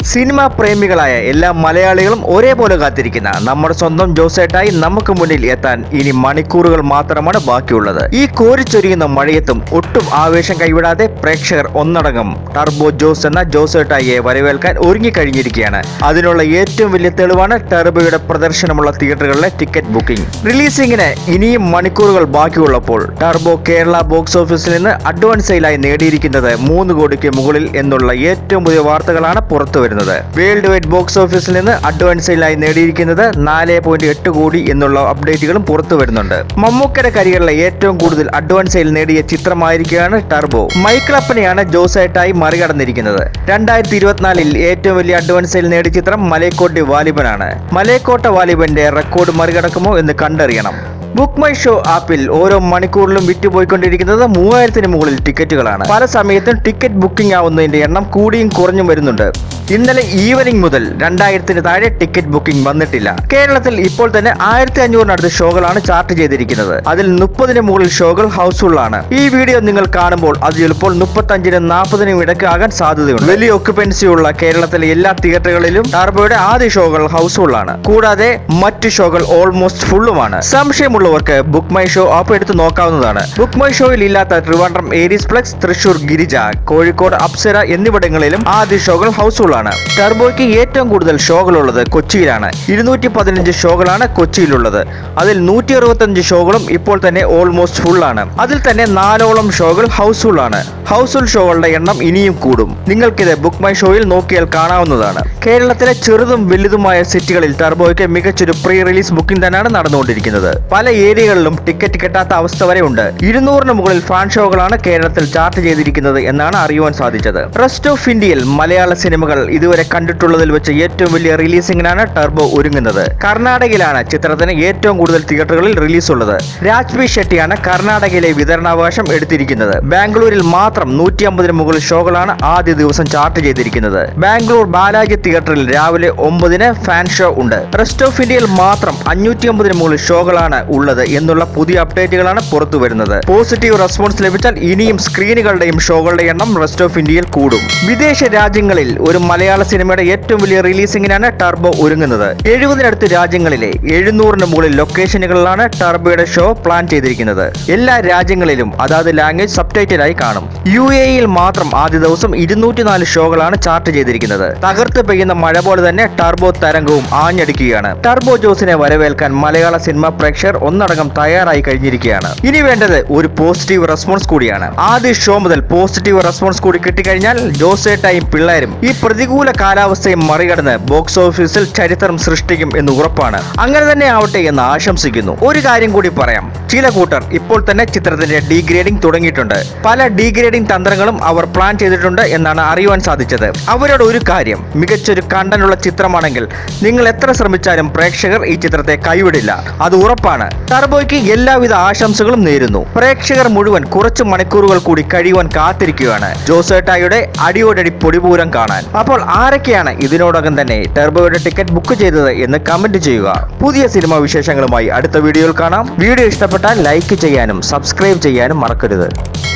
cinema പ്രേമികളായ എല്ലാ മലയാളികളും ഒരേപോലെ കാത്തിരിക്കുന്ന നമ്മുടെ സ്വന്തം ജോസേട്ടായി നമുക്ക് മുന്നിൽ എത്താൻ ഇനി മണിക്കൂറുകൾ മാത്രമാണ് ബാക്കിയുള്ളത് ഈ കോരിച്ചൊരിയുന്ന മഴയത്തും ഒട്ടും ആവേശം കൈവിടാതെ പ്രേക്ഷകർ ഒന്നടങ്കം ടർബോ ജോസ് എന്ന ജോസേട്ടായിയെ വരവേൽക്കാൻ ഒരുങ്ങിക്കഴിഞ്ഞിരിക്കുകയാണ് അതിനുള്ള ഏറ്റവും വലിയ തെളിവാണ് ടർബോയുടെ പ്രദർശനമുള്ള തിയേറ്ററുകളിലെ ടിക്കറ്റ് ബുക്കിംഗ് റിലീസിംഗിന് ഇനിയും മണിക്കൂറുകൾ ബാക്കിയുള്ളപ്പോൾ ടർബോ കേരള ബോക്സ് ഓഫീസിൽ നിന്ന് അഡ്വാൻസ് സെയിലായി നേടിയിരിക്കുന്നത് മൂന്ന് കോടിക്ക് മുകളിൽ എന്നുള്ള ഏറ്റവും പുതിയ വാർത്തകളാണ് പുറത്തു വരുന്നത് വേൾഡ് വൈഡ് ബോക്സ് ഓഫീസിൽ നിന്ന് അഡ്വാൻസ് സെയിലായി നേടിയിരിക്കുന്നത് നാല് പോയിന്റ് എട്ട് കോടി എന്നുള്ള അപ്ഡേറ്റുകളും പുറത്തു വരുന്നുണ്ട് മമ്മൂക്കയുടെ കരിയറിലെ ഏറ്റവും കൂടുതൽ അഡ്വാൻസ് സെയിൽ നേടിയ ചിത്രമായിരിക്കുകയാണ് ടർബോ മൈക്കിളപ്പനെയാണ് ജോസൈറ്റായി മറികടന്നിരിക്കുന്നത് രണ്ടായിരത്തി ഇരുപത്തിനാലിൽ ഏറ്റവും വലിയ അഡ്വാൻസ് സെയിൽ നേടിയ ചിത്രം മലയക്കോട്ടെ വാലിബനാണ് മലയക്കോട്ട വാലിബന്റെ റെക്കോർഡ് മറികടക്കുമോ എന്ന് കണ്ടറിയണം ബുക്ക് മൈ ഷോ ആപ്പിൽ ഓരോ മണിക്കൂറിലും വിറ്റുപോയിക്കൊണ്ടിരിക്കുന്നത് മൂവായിരത്തിന് മുകളിൽ ടിക്കറ്റുകളാണ് പല സമയത്തും ടിക്കറ്റ് ബുക്കിംഗ് ആവുന്നതിന്റെ എണ്ണം കൂടിയും കുറഞ്ഞും വരുന്നുണ്ട് ഇന്നലെ ഈവനിംഗ് മുതൽ രണ്ടായിരത്തിന് താഴെ ടിക്കറ്റ് ബുക്കിംഗ് വന്നിട്ടില്ല കേരളത്തിൽ ഇപ്പോൾ തന്നെ ആയിരത്തി അഞ്ഞൂറിനടുത്ത് ഷോകളാണ് ചാർട്ട് ചെയ്തിരിക്കുന്നത് അതിൽ മുപ്പതിന് മുകളിൽ ഷോകൾ ഹൗസ്ഫുൾ ആണ് ഈ വീഡിയോ നിങ്ങൾ കാണുമ്പോൾ അത് ചിലപ്പോൾ മുപ്പത്തഞ്ചിനും നാൽപ്പതിനും ഇടയ്ക്ക് ആകാൻ സാധ്യതയുണ്ട് വലിയ ഒക്യുപ്പൻസി ഉള്ള കേരളത്തിലെ എല്ലാ തിയേറ്ററുകളിലും ടർബോയുടെ ആദ്യ ഷോകൾ ഹൗസ്ഫുൾ ആണ് കൂടാതെ മറ്റു ഷോകൾ ഓൾമോസ്റ്റ് ഫുള്ളുമാണ് സംശയമുള്ളവർക്ക് ബുക്ക് മൈ ഷോ ആപ്പ് എടുത്ത് നോക്കാവുന്നതാണ് ബുക്ക് മൈ ഷോയിൽ ഇല്ലാത്ത ട്രിവാൻഡ്രം ഏരീസ് പ്ലക്സ് തൃശൂർ ഗിരിജ കോഴിക്കോട് അപ്സര എന്നിവിടങ്ങളിലും ആദ്യ ഷോകൾ ഹൗസ്ഫുൾ ആണ് ടർബോയ്ക്ക് ഏറ്റവും കൂടുതൽ ഷോകളുള്ളത് കൊച്ചിയിലാണ് ഇരുന്നൂറ്റി പതിനഞ്ച് ഷോകളാണ് കൊച്ചിയിലുള്ളത് അതിൽ നൂറ്റി അറുപത്തഞ്ച് ഷോകളും ഇപ്പോൾ തന്നെ ഓൾമോസ്റ്റ് ഫുൾ ആണ് അതിൽ തന്നെ നാലോളം ഷോകൾ ഹൗസ്ഫുൾ ആണ് ഹൗസ്ഫുൾ ഷോകളുടെ എണ്ണം ഇനിയും കൂടും നിങ്ങൾക്കിത് ബുക്ക് മൈ ഷോയിൽ നോക്കിയാൽ കാണാവുന്നതാണ് കേരളത്തിലെ ചെറുതും വലുതുമായ സിറ്റികളിൽ ടർബോയ്ക്ക് മികച്ചൊരു പ്രീ റിലീസ് ബുക്കിംഗ് തന്നെയാണ് നടന്നുകൊണ്ടിരിക്കുന്നത് പല ഏരിയകളിലും ടിക്കറ്റ് കിട്ടാത്ത അവസ്ഥ വരെ ഉണ്ട് ഇരുന്നൂറിന് മുകളിൽ ഫാൻ ഷോകളാണ് കേരളത്തിൽ ചാർട്ട് ചെയ്തിരിക്കുന്നത് എന്നാണ് അറിയുവാൻ സാധിച്ചത് റെസ്റ്റ് ഓഫ് ഇന്ത്യയിൽ മലയാള സിനിമകൾ ഇതുവരെ കണ്ടിട്ടുള്ളതിൽ വെച്ച് ഏറ്റവും വലിയ റിലീസിംഗിനാണ് ടർബോ ഒരുങ്ങുന്നത് കർണാടകയിലാണ് ചിത്രത്തിന് ഏറ്റവും കൂടുതൽ തിയേറ്ററുകളിൽ റിലീസ് ഉള്ളത് രാജ്ബി ഷെട്ടിയാണ് കർണാടകയിലെ വിതരണാവകാശം എടുത്തിരിക്കുന്നത് ബാംഗ്ലൂരിൽ മാത്രം നൂറ്റി അമ്പതിന് മുകളിൽ ഷോകളാണ് ആദ്യ ദിവസം ചാർട്ട് ചെയ്തിരിക്കുന്നത് ബാംഗ്ലൂർ ബാലാജി തിയേറ്ററിൽ രാവിലെ ഒമ്പതിന് ഫാൻ ഷോ ഉണ്ട് റെസ്റ്റ് ഓഫ് ഇന്ത്യയിൽ മാത്രം അഞ്ഞൂറ്റി അമ്പതിന് മുകളിൽ ഷോകളാണ് ഉള്ളത് എന്നുള്ള പുതിയ അപ്ഡേറ്റുകളാണ് പുറത്തു വരുന്നത് പോസിറ്റീവ് റെസ്പോൺസ് ലഭിച്ചാൽ ഇനിയും സ്ക്രീനുകളുടെയും ഷോകളുടെ എണ്ണം റെസ്റ്റ് ഓഫ് ഇന്ത്യയിൽ കൂടും വിദേശ രാജ്യങ്ങളിൽ ഒരു മലയാള സിനിമയുടെ ഏറ്റവും വലിയ റിലീസിംഗിനാണ് ടർബോ ഒരുങ്ങുന്നത് എഴുപതിനടുത്ത് രാജ്യങ്ങളിലെ എഴുന്നൂറിന് മുകളിൽ ലൊക്കേഷനുകളിലാണ് ടർബോയുടെ ഷോ പ്ലാൻ ചെയ്തിരിക്കുന്നത് എല്ലാ രാജ്യങ്ങളിലും അതാത് ലാംഗ്വേജ് സബ്ടൈറ്റിലായി കാണും യു എയിൽ മാത്രം ആദ്യ ദിവസം ഇരുന്നൂറ്റിനാല് ഷോകളാണ് ചാർട്ട് ചെയ്തിരിക്കുന്നത് തകർത്ത് പെയ്യുന്ന മഴ പോലെ തന്നെ ടർബോ തരംഗവും ആഞ്ഞടിക്കുകയാണ് ടർബോ ജോസിനെ വരവേൽക്കാൻ മലയാള സിനിമ പ്രേക്ഷകർ ഒന്നടങ്കം തയ്യാറായി കഴിഞ്ഞിരിക്കുകയാണ് ഇനി വേണ്ടത് ഒരു പോസിറ്റീവ് റെസ്പോൺസ് കൂടിയാണ് ആദ്യ ഷോ മുതൽ പോസിറ്റീവ് റെസ്പോൺസ് കൂടി കിട്ടിക്കഴിഞ്ഞാൽ ജോസേട്ടായും പിള്ളേരും ഈ പ്രതികൂല കാലാവസ്ഥയും മറികടന്ന് ബോക്സ് ഓഫീസിൽ ചരിത്രം സൃഷ്ടിക്കും എന്ന് ഉറപ്പാണ് അങ്ങനെ തന്നെ ആവട്ടെ എന്ന് ആശംസിക്കുന്നു ഒരു കാര്യം കൂടി പറയാം ചില കൂട്ടർ ഇപ്പോൾ തന്നെ ചിത്രത്തിന്റെ ഡീഗ്രേഡിംഗ് തുടങ്ങിയിട്ടുണ്ട് പല ഡീഗ്രേഡിംഗ് തന്ത്രങ്ങളും അവർ പ്ലാൻ ചെയ്തിട്ടുണ്ട് എന്നാണ് അറിയുവാൻ സാധിച്ചത് അവരോട് ഒരു കാര്യം മികച്ചൊരു കണ്ടന്റുള്ള ചിത്രമാണെങ്കിൽ നിങ്ങൾ എത്ര ശ്രമിച്ചാലും പ്രേക്ഷകർ ഈ ചിത്രത്തെ കൈവിടില്ല അത് ഉറപ്പാണ് ടർബോയ്ക്ക് എല്ലാവിധ ആശംസകളും നേരുന്നു പ്രേക്ഷകർ മുഴുവൻ കുറച്ച് മണിക്കൂറുകൾ കൂടി കഴിയുവാൻ കാത്തിരിക്കുകയാണ് ജോസേട്ടായുടെ അടിയോടടി പൊടിപൂരം കാണാൻ അപ്പോൾ ആരൊക്കെയാണ് ഇതിനോടകം തന്നെ ടർബോയുടെ ടിക്കറ്റ് ബുക്ക് ചെയ്തത് എന്ന് കമന്റ് ചെയ്യുക പുതിയ സിനിമാ വിശേഷങ്ങളുമായി അടുത്ത വീഡിയോയിൽ കാണാം വീഡിയോ ഇഷ്ടപ്പെട്ടാൽ ലൈക്ക് ചെയ്യാനും സബ്സ്ക്രൈബ് ചെയ്യാനും മറക്കരുത്